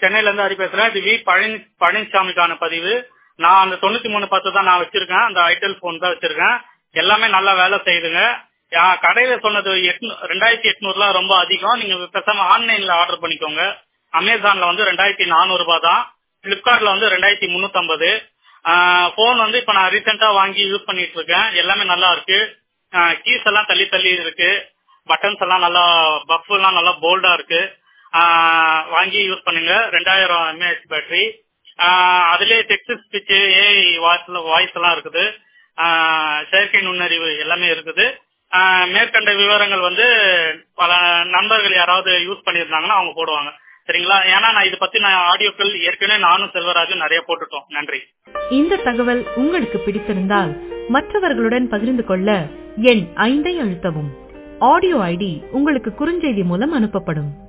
சென்னையில இருந்து ஹரி பேசுறேன் இது வி பழனி பழனிசாமிக்கான பதிவு நான் அந்த தொண்ணூத்தி மூணு பத்து தான் நான் வச்சிருக்கேன் அந்த ஐட்டல் போன் தான் வச்சிருக்கேன் எல்லாமே நல்லா வேலை செய்யுதுங்க யா- கடையில சொன்னது எட்நூ- ரெண்டாயிரத்தி எட்நூறுலாம் ரொம்ப அதிகம் நீங்க பேசாம ஆன்லைன்ல ஆர்டர் பண்ணிக்கோங்க அமேசான்ல வந்து ரெண்டாயிரத்தி நானூறு ரூபாய் தான் பிளிப்கார்ட்ல வந்து ரெண்டாயிரத்தி முன்னூத்தம்பது போன் வந்து இப்ப நான் ரீசெண்டா வாங்கி யூஸ் பண்ணிட்டு இருக்கேன் எல்லாமே நல்லா இருக்கு கீஸ் எல்லாம் தள்ளி தள்ளி இருக்கு பட்டன்ஸ் எல்லாம் நல்லா பஃப் எல்லாம் நல்லா போல்டா இருக்கு ஆஹ் வாங்கி யூஸ் பண்ணுங்க ரெண்டாயிரம் எம்ஏஹெச் பேட்டரி அதுலயே text speech AI voice voice எல்லாம் இருக்குது ஆஹ் செயற்கை நுண்ணறிவு எல்லாமே இருக்குது ஆஹ் மேற்கண்ட விவரங்கள் வந்து பல நண்பர்கள் யாராவது யூஸ் பண்ணியிருந்தாங்கன்னா அவங்க போடுவாங்க சரிங்களா ஏன்னா நான் இதை பத்தி நான் ஆடியோக்கள் ஏற்கனவே நானும் செல்வராஜும் நிறைய போட்டுட்டோம் நன்றி இந்த தகவல் உங்களுக்கு பிடித்திருந்தால் மற்றவர்களுடன் பகிர்ந்து கொள்ள எண் ஐந்தை அழுத்தவும் ஆடியோ ஐடி உங்களுக்கு குறுஞ்செய்தி மூலம் அனுப்பப்படும்